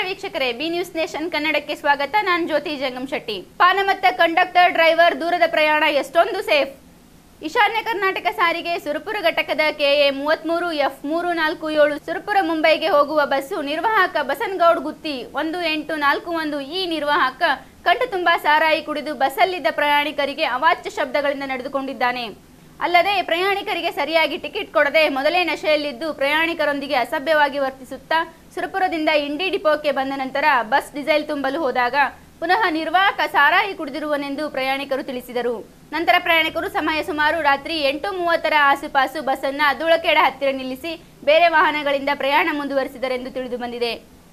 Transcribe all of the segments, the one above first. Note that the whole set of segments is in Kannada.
ವೀಕ್ಷಕರೇ ಬಿ ನ್ಯೂಸ್ ನೇಷನ್ ಕನ್ನಡಕ್ಕೆ ಸ್ವಾಗತ ನಾನು ಜ್ಯೋತಿ ಜಂಗಮ್ ಶೆಟ್ಟಿ ಪಾನಮತ್ತ ಕಂಡಕ್ಟರ್ ಡ್ರೈವರ್ ದೂರದ ಪ್ರಯಾಣ ಎಷ್ಟೊಂದು ಸೇಫ್ ಈಶಾನ್ಯ ಕರ್ನಾಟಕ ಸಾರಿಗೆ ಸುರಪುರ ಘಟಕದ ಕೆಎ ಮೂವತ್ಮೂರು ಎಫ್ ಮೂರು ನಾಲ್ಕು ಏಳು ಸುರಪುರ ಮುಂಬೈಗೆ ಹೋಗುವ ಬಸ್ಸು ನಿರ್ವಾಹಕ ಬಸನಗೌಡ್ ಗುತ್ತಿ ಒಂದು ಎಂಟು ನಾಲ್ಕು ಒಂದು ಈ ನಿರ್ವಾಹಕ ಕಂಠ ತುಂಬಾ ಸಾರಾಯಿ ಕುಡಿದು ಬಸ್ಸಲ್ಲಿದ್ದ ಪ್ರಯಾಣಿಕರಿಗೆ ಅವಾಚ್ಯ ಶಬ್ದಗಳಿಂದ ನಡೆದುಕೊಂಡಿದ್ದಾನೆ ಅಲ್ಲದೆ ಪ್ರಯಾಣಿಕರಿಗೆ ಸರಿಯಾಗಿ ಟಿಕೆಟ್ ಕೊಡದೆ ಮೊದಲೇ ನಶೆಯಲ್ಲಿದ್ದು ಪ್ರಯಾಣಿಕರೊಂದಿಗೆ ಅಸಭ್ಯವಾಗಿ ವರ್ತಿಸುತ್ತಾ ಸುರಪುರದಿಂದ ಇಂಡಿ ಡಿಪೋಕ್ಕೆ ಬಂದ ನಂತರ ಬಸ್ ಡೀಸೆಲ್ ತುಂಬಲು ಹೋದಾಗ ಪುನಃ ನಿರ್ವಾಹಕ ಸಾರಾಯಿ ಕುಡಿದಿರುವನೆಂದು ಪ್ರಯಾಣಿಕರು ತಿಳಿಸಿದರು ನಂತರ ಪ್ರಯಾಣಿಕರು ಸಮಯ ಸುಮಾರು ರಾತ್ರಿ ಎಂಟು ಮೂವತ್ತರ ಆಸುಪಾಸು ಬಸ್ಸನ್ನ ಧೂಳಖೇಡ ಹತ್ತಿರ ನಿಲ್ಲಿಸಿ ಬೇರೆ ವಾಹನಗಳಿಂದ ಪ್ರಯಾಣ ಮುಂದುವರಿಸಿದರೆಂದು ತಿಳಿದು ಬಂದಿದೆ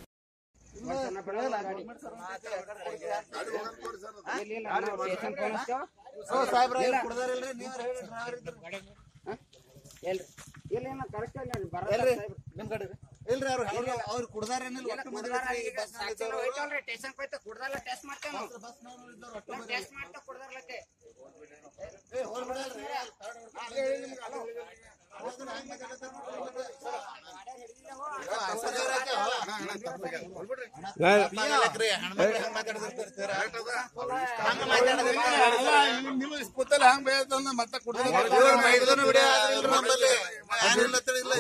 ಇಲ್ರಿ ಅವ್ರು ಅವ್ರು ಕುಡ್ದಾರೇನಿಲ್ಲ ಒಟ್ಟು ಮಂದಿ ಈ ಬಸ್ನಾಗ ಇದ್ದವ್ರು. ಏ, ಹೋಲ್ ಬಿಡಲ್ರಿ. ಅಲ್ಲೇ ಹೇಳಿ ನಿಮ್ಗೆ ಅಲ್ಲೋ. ಅವತ್ತನ ಹಂಗ್ ಮಾತಾಡತ್ತಾರ ನೋಡ್ರಿ ಮತ್ತೆ. ಹಾ, ಸರಿ ಅವ್ರೆ ಆಯ್ತು. ಹಾ, ಹಾ, ಹಾ, ತಪ್ಪಾಗ್ಯದ. ಹೋಲ್ ಬಿಡ್ರಿ. ತಪ್ಪಾಗಲ್ಲಕ್ರಿ, ಹೆಣ್ಮಕ್ಳು ಹೆಂಗ್ ಮಾತಾಡ್ತಿರ್ತಾರೆ ಸರ್? ಹಂಗ್ ಮಾತಾಡೋದಿಲ್ಲ. ನೀವು ಕೂತಲ್ಲ ಹಂಗ ಬೇಯ್ತಂದ ಮತ್ತೆ ಕುಡ್ದ್ರೆ ಇವ್ರು ಮೈದನ ವಿಡಿಯೋ ಆದ್ರಿಲ್ರಿ ನಮ್ಮಲ್ಲಿ. ಯಾರಿಲ್ಲ ಅಂತ ಇಲ್ಲ.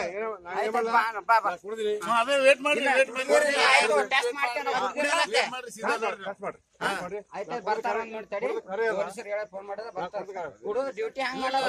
ಅದೇ ವೇಟ್ ಮಾಡ್ರಿ ವೇಟ್ ಮಾಡ್ರಿ ಡ್ಯೂಟಿ ಹಂಗ ಮಾಡೋದು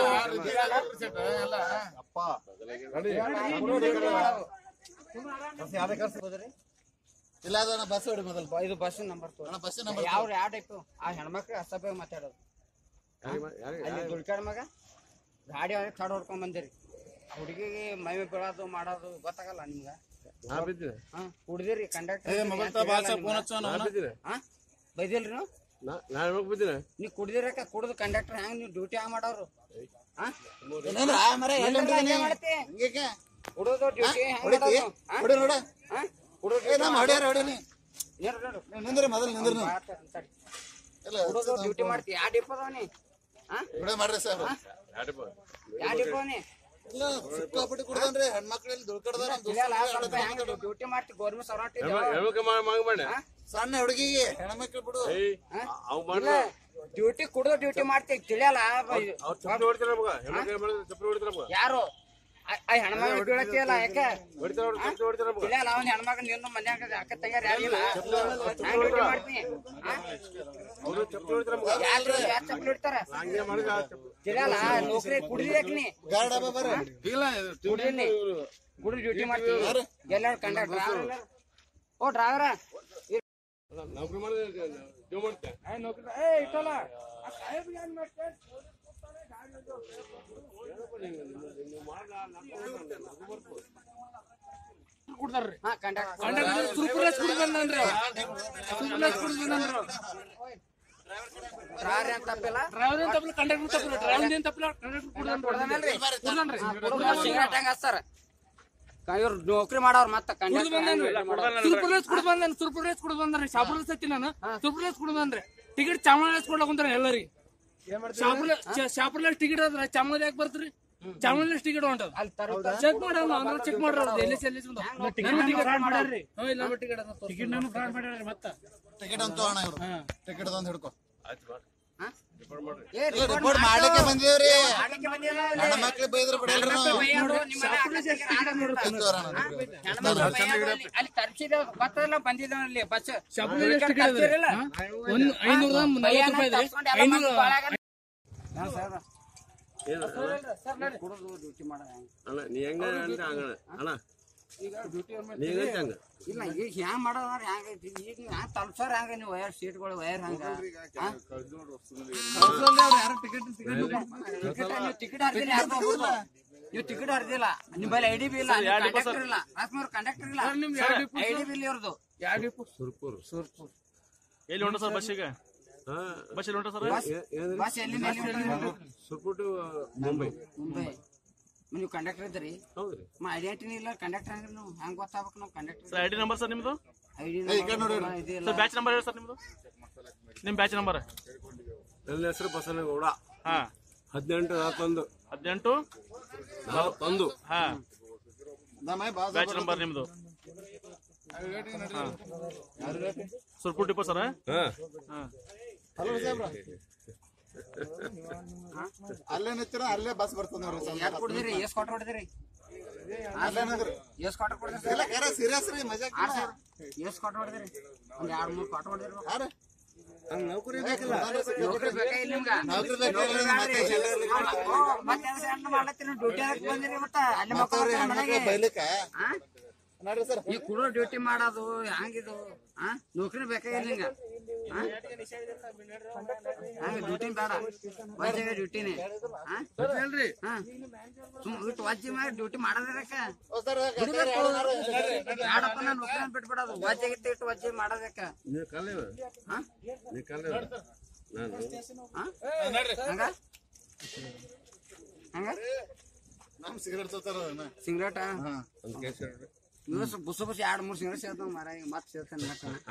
ಇಲ್ಲ ಅದನ್ನ ಬಸ್ ಹೊಡಿ ಮೊದಲು ಇದು ಬಸ್ ನಂಬರ್ ಅಣ್ಣ, ಬಸ್ ನಂಬರ್ ಯಾವ ಯಾವ ಟೈಪ್ ಆ ಹೆಣ್ಮಕ್ಳು ಅಸಭ್ಯ ಮಾತಾಡೋದು ಅಲ್ಲಿ ದುಡ್ಕಾಡ ಮಗ ಗಾಡಿ ಅವ್ರಿಗೆ ತಡ ಹೊಡ್ಕೊಂಡ್ ಬಂದಿರಿ ಹುಡುಗಿಗೆ ಮೈ ಬೀಳೋದು ಮಾಡೋದು ಗೊತ್ತಾಗಲ್ಲ ನಿಮ್ಗ ಹಾ ಕುಡ್ದಿರಿ ಕಂಡಕ್ಟರ್ ಹಾ ಬೈದಿಲ್ರಿ ನೀವು ನೀವ್ ಕುಡ್ದಿರಕ ಕುಡ್ದು ಕಂಡಕ್ಟರ್ ಹೆಂಗ್ ನೀವು ಡ್ಯೂಟಿ ಹಂಗ್ ಮಾಡೋರು ಹಾ ಏನೇನ್ರ ಆ ಮರ ಎಲ್ಲಿ ಎಲ್ಲರೂ ಹೊಂಟಿದೀನಿ? ಹಂಗೆ ಮಾಡ್ತಿ? ಹಿಂಗೇಕೆ? ಕುಡೋದು ಡ್ಯೂಟಿ ಹೆಂಗ್ ಹೊಡಿತಿ? ಮಾಡೋದು ಹಾ? ಹೊಡಿ ನೋಡ ಹಾ? ಕುಡೋದು ಏ ನಮ್ಮ ಹೊಡ್ಯಾರ ಹೊಡೀನಿ ಏನ್ ನೋಡು? ನಿಂದ್ರಿ ಮೊದಲು ನಿಂದ್ರಿ ನೀವು ಬಾತ್ ಅಂತಡಿ. ಇಲ್ಲ ಕುಡೋದು ಡ್ಯೂಟಿ ಮಾಡ್ತಿ ಯಾ ಡಿಪ್ಪದವನಿ ಹಾ ವಿಡಿಯೋ ಮಾಡ್ರಿ ಸರ್ ಯಾ ಡಿಪ್ಪವನಿ ಇಲ್ಲ ಸಿಕ್ಕಾಪಟ್ಟಿ ಕುಡ್ದನ್ರಿ ಹೆಣ್ಮಕ್ಳಲ್ಲಿ ದುಡ್ಕಡ್ದಾರ ಡ್ಯೂಟಿ ಮಾಡ್ತಿ ಗೌರ್ಮೆಂಟ್ ಸರ್ವಂಟ್ ಸಣ್ಣ ಹುಡುಗಿಗೆ ಹೆಣ್ಮಕ್ಳು ಬಿಡು ಡ್ಯೂಟಿ ಕುಡ್ದು ಡ್ಯೂಟಿ ಮಾಡ್ತಿ ತಿಳಿಯಲ್ಲ ಯಾರು ಆ- ಆ ಹೆಣ್ಮಗ ಬೀಳತಿಯಲ್ಲ ಯಾಕೆ ತಿಳಿಯಲ್ಲ ಅವನ್ ಹೆಣ್ಮಗ ನಿನ್ನ ಮನ್ಯಾಗ ಅಕ್ಕ ತಂಗಾರ ಯಾರಿಲ್ಲ ಹ್ಯಾಂಗ್ ಡ್ಯೂಟಿ ಮಾಡ್ತೀನಿ ಯಾರು ಯಾರು ಚಪ್ಪಲಿ ಹಿಡ್ತಾರ ತಿಳಿಯಲ್ಲ ನೌಕರಿ ಕುಡಿದಿರಕ್ನಿ ಗಾರ್ಡ್ ಹಬ್ಬ ಬರ್ರಿ ಕುಡಿದಿನಿ ಕುಡಿ ಡ್ಯೂಟಿ ಮಾಡ್ತೀನಿ ಎಲ್ಲಾರು ಕಂಡಕ್ಟರ್ ಓ ಡ್ರೈವರ ನೌಕರಿ ಮಾಡಿದ್ರೆ ಜೀವ ಮಾಡ್ತೆ ಏ ಇಟ್ಟಲ್ಲ ಹಾ ಕಂಡಕ್ಟರ್ ಸುರ್ಪುರಸ್ ಕುಡ್ ಬಂದನ್ರಿ ಸುರ್ಪುರಸ್ ಕುಡ್ ಬಂದನ್ರಿ ಡ್ರೈವರ್ ಏನ್ ತಪ್ಪಿಲ್ಲ ಡ್ರೈವರ್ ಏನ್ ತಪ್ಪಲ ಕಂಡಕ್ಟರ್ ತಪ್ಪಲ ಡ್ರೈವರ್ ಏನ್ ತಪ್ಪಲ ಕಂಡಕ್ಟರ್ ಕುಡ್ದನ್ರಿ ಕುಡ್ದನ್ರಿ ಸಿಗರೇಟ್ ಹೆಂಗ ಹಚ್ತಾರ ಇವ್ರು ನೌಕರಿ ಮಾಡವ್ರ ಮತ್ತ ಕುಡ್ದು ಬಂದನ್ರಿ ಸುರ್ಪುರಸ್ ಕುಡ್ ಬಂದನ್ ಸುರ್ಪುರಸ್ ಕುಡ್ ಬಂದನ್ರಿ ಶಾಪುರ ಸತ್ತಿ ನಾನು ಸುರ್ಪುರಸ್ ಕುಡ್ ಬಂದ್ರಿ ಟಿಕೆಟ್ ಚಾಮರಾಜ್ ಕೊಡ್ಲಕ್ ಕುಂತಾರ ಎಲ್ಲರಿಗೆ ಶಾಪುರ ಶಾಪುರ ಟಿಕೆಟ್ ಅದ್ರ ಚಾಮರಾಜ್ ಯಾಕೆ ಬರ್ತ್ರಿ ಚಾಮರಾಜ್ ಟಿಕೆಟ್ ಹೊಂಟದ ಅಲ್ಲಿ ತರ ಚೆಕ್ ಮಾಡೋಣ ಅಂದ್ರೆ ಚೆಕ್ ಮಾಡ್ರಿ ಎಲ್ಲಿ ಎಲ್ಲಿ ಟಿಕೆಟ್ ಮಾಡ್ಯಾರ್ರಿ ಹ್ಞೂ ಇಲ್ಲ ಟಿಕೆಟ್ ಟಿಕೆಟ್ ನಾನು ಫ್ರಾಡ್ ಮಾಡ್ಯಾರ್ರಿ ಮತ್ತ ಟಿಕೆಟ್ ಅಂತ ಅಣ್ಣ ಇವ್ರು ಟಿಕೆಟ್ ಒಂದ್ ಹಿಡ್ಕೊ ಏ ರಿಪೋರ್ಟ್ ಮಾಡ್ಲಿಕ್ಕೆ ಬಂದಿವ್ರಿ ಮಾಡ್ಲಿಕ್ಕೆ ಬಂದಿಲ್ಲ ಅಲ್ಲಿ. ಹೆಣ್ಮಕ್ಳು ಬೈದ್ರ ಬಿಡಲ್ರಿ ನಾವು ಬೈಯೋರು ನಿಮ್ಮ ಮನೆ ಅಕ್ಕ ತಂಗಿಯರು ಆಡೋದಿಲ್ಲ. ತೋರಣ ಹೆಣ್ಮಕ್ಳು ಬೈಯೋದು ಅಲ್ಲಿ- ಅಲ್ಲಿ ತರ್ಸಿದ ಗೊತ್ತಲ್ಲ ಬಂದಿದ್ದಾವ ಅಲ್ಲಿ ಬಸ್ ಶಾಪುರ ಎಷ್ಟು ಟಿಕೆಟ್ ಅದ್ರಿ ಒಂದು ಐನೂರ ನಲವತ್ತು ರೂಪಾಯಿ ಇದೆ ಐನೂರ ಕುಡಿದು ಡ್ಯೂಟಿ ಮಾಡೋದು ಹೆಂಗ್? ಅಣ್ಣ ನೀ ಹೆಂಗ ಅಂದ್ರೆ ಹಂಗ ಅಣ್ಣ ನೀ ಹೆಂಗಂತ ಹಂಗ ಇಲ್ಲ ಈಗ ಹ್ಯಾಂಗ ಮಾಡೋದ್ರ ಹ್ಯಾಂಗ ಐತಿ? ಈಗ ಹ್ಯಾಂಗ ತಲ್ಸೋರ್ ಹ್ಯಾಂಗ ನೀವು ವಯರ್ ಸೀಟ್ಗಳು ವಯರ್ ಹಂಗ ಹಾ? ಟಿಕೆಟ್ ನೀವು ಟಿಕೆಟ್ ಹರಿದಿಲ್ಲ ಯಾರ್ದೋ ಒಬ್ರದ್ದು. ನೀವು ಟಿಕೆಟ್ ಹರಿದಿಲ್ಲ ನಿಮ್ಮಲ್ಲಿ ಐಡಿ ಬಿ ಇಲ್ಲ ಕಂಡಕ್ಟರ್ ಇಲ್ಲ ರಾಜ್ಕುಮಾರ್ ಕಂಡಕ್ಟರ್ ಇಲ್ಲ ಐಡಿ ಬಿಲ್ ಇವ್ರದ್ದು ಯಾವ ಡಿಪೋ ಸುರ್ಪುರ್ ಎಲ್ಲಿ ಹೊಂಟ ಸರ್ ಬಸ್ಸಿಗೆ ಹಾ ಬಸ್ ಎಲ್ಲಿ ಹೊಂಟ ಸರ್ ಏನಂದ್ರಿ ಬಸ್ ಎಲ್ಲಿ ಮೇಲೆ ಹೊಂಟದ್ರಿ? ಸುರ್ಪುರ್ ಟು ಮುಂಬೈ ಮುಂಬೈ ನೀವು ಕಂಡಕ್ಟರ್ ಇದ್ರಿ ಹೌದ್ರಿ ಮಾ ಐಡೆಂಟಿಟಿ ಇಲ್ಲ ಕಂಡಕ್ಟರ್ ಹಂಗ್ರಿ ನೀವು ಹೆಂಗ್ ಗೊತ್ತಾಗ್ಬೇಕು ನಾವು conductor sir I D number sir ನಿಮ್ದು ಐಡಿ ಇದಿಲ್ಲ ಸರ್ ಬ್ಯಾಚ್ ನಂಬರ್ ಹೇಳಿ ಸರ್ ನಿಮ್ದು ನಿಮ್ ಬ್ಯಾಚ್ ನಂಬರ್ ನನ್ನ ಹೆಸರು ಬಸನಗೌಡ ಹಾ ಹದಿನೆಂಟು ನಲವತ್ತೊಂದು ಹದಿನೆಂಟು ನಲವತ್ತೊಂದು ಹಾ ನಮ್ಮ ಬಾಜು ಬ್ಯಾಚ್ ನಂಬರ್ ನಿಮ್ದು ಸುರ್ಪುರ್ ಡಿಪೋ ಸರ್ ಹಾ ಹಲೋ ಸಾಹೇಬ್ರ ಅಲ್ಲೇ ನಿಂತಿರ ಅಲ್ಲೇ ಬಸ್ ಬರ್ತದ ನೋಡ್ರಿ ಸ್ವಲ್ಪ ಯಾಕೆ ಕೊಡ್ದಿರಿ ಎಸ್ ಕೊಟ್ಟ ಹೊಡ್ದಿರಿ ಅಲ್ಲೇ ನಿಂದ್ರಿ. ಎಸ್ ಕೊಟ್ಟ ಕೊಡ್ದಿರಿ ಇಲ್ಲ ಕರೆ ಸೀರಿಯಸ್ ರೀ ಮಜಾಕ್ ಇಲ್ಲ. ಎಸ್ ಕೊಟ್ಟ ಹೊಡ್ದಿರಿ ಒಂದ್ ಎರಡ್ ಮೂರ್ ಕೊಟ್ಟ ಹೊಡ್ದಿರಿ ಯಾರು? ನೌಕರಿ ನೌಕರಿ ಬೇಕಾ ಇಲ್ಲ ನಿಮ್ಗ ನೌಕರಿ ಬೇಕಾ ಇಲ್ಲ ಮತ್ತೆ ಎಲ್ಲರಿಗೂ ಓ, ಮತ್ತೆ ಯಾವ್ದು ಸಣ್ಣ ಮಾಡ್ಲತ್ತೀರಿ ಡ್ಯೂಟಿ ಅದಕ್ಕೆ ಬಂದಿರಿ ಮತ್ತ ಅಲ್ಲಿ ಮತ್ತವ್ರಿ ಮಕ್ಕಳು ಹೆಣ್ಮಕ್ಳು ಮನೆಗೆ ಬೈಲಿಕ್ಕ ಆ? ನೋಡ್ರಿ ಸರ್ ಈ ಕುಡೋ ಡ್ಯೂಟಿ ಮಾಡೋದು ಹ್ಯಾಂಗಿದು ಆ ನೌಕರಿ ಬೇಕಾಗಿಲ್ಲ ಹಿಂಗ ಹಂಗ ಡ್ಯೂಟಿ ಬೇಡ ವಜ್ಜಾಗ ಡ್ಯೂಟಿನೇ ಅಲ್ರಿ ಹಾ ಸುಮ್ ಇಟ್ಟು ವಜ್ಜಿ ಮಾಡಿ ಡ್ಯೂಟಿ ಮಾಡೋದಿರಕ್ಕ ಓ ಸರ್ ದುಡಿಬೇಕು ಬೇಡಪ್ಪ ನಾನು ನೌಕರಿ ಬಿಟ್ಬಿಡೋದು ವಜ್ಜಾಗಿತ್ತು ಇಟ್ಟು ವಜ್ಜಿ ಮಾಡೋದಕ್ಕ ನೀ ಕಲ್ಲೇವ ಹಾ ನೀ ಕಲ್ಲೇವ ನಾನು ಹಾ? ಹಂಗ ಹಂಗ ನಮ್ ಸಿಗರೇಟ್ ತೋತಾರ ಸಿಗರೇಟ ಒಂದು ಕೇಸ್ ಹೇಳ್ರಿ ಇವ್ ಬುಸ್ ಬುಸ್ ಎರಡ್ ಮೂರ್ ಸಿಗರೇಟ್ ಸೇರ್ತಾವ ಮಾರ ಮತ್ತೆ ಸೇರ್ತಾನೆ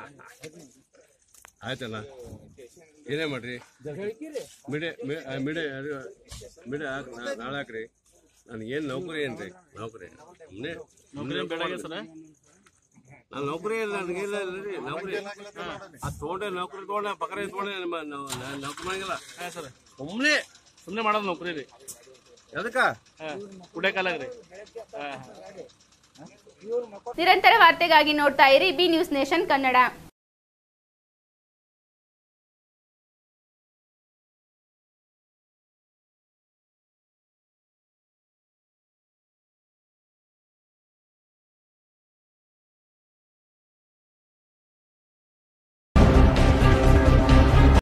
ಆಯ್ತಲ್ಲ ಏನೇ ಮಾಡ್ರಿ ಮಿಡೆ ಮಿಡೆ ಮಿಡೆ ಹಾಕ್ ನಾ- ನಾಳೆ ಹಾಕ್ರಿ ನನಗೆ ಏನು ನೌಕರಿ ಏನ್ರಿ ನೌಕರಿ ಸುಮ್ಮನೆ ನೌಕರಿ ಏನ್ ಬೇಡ ಸರ್ ನಾನು ನೌಕರಿ ಇಲ್ಲ ನನಗೇನಿಲ್ಲ ರೀ ನೌಕರಿ ಅದು ತೊಗೊಂಡೆ ನೌಕರಿ ತೊಗೊಂಡೆ ಪಕ್ಕರೆ ತೊಗೊಂಡೆ ನಮ್ಮ ನಾವು- ನಾನು ನೌಕರಿ ಮಾಡಂಗಿಲ್ಲ ಹಾ ಸರ್ ಸುಮ್ಮನೆ ಸುಮ್ಮನೆ ಮಾಡೋದು ನೌಕರಿ ರೀ ಎದಕ್ಕ ಹಾ ಕುಡಿಯ ಕಾಲಾಗ ರೀ ಹಾ ನಿರಂತರ ವಾರ್ತೆಗಾಗಿ ನೋಡ್ತಾ ಇರಿ ಬಿ ನ್ಯೂಸ್ ನೇಷನ್ ಕನ್ನಡ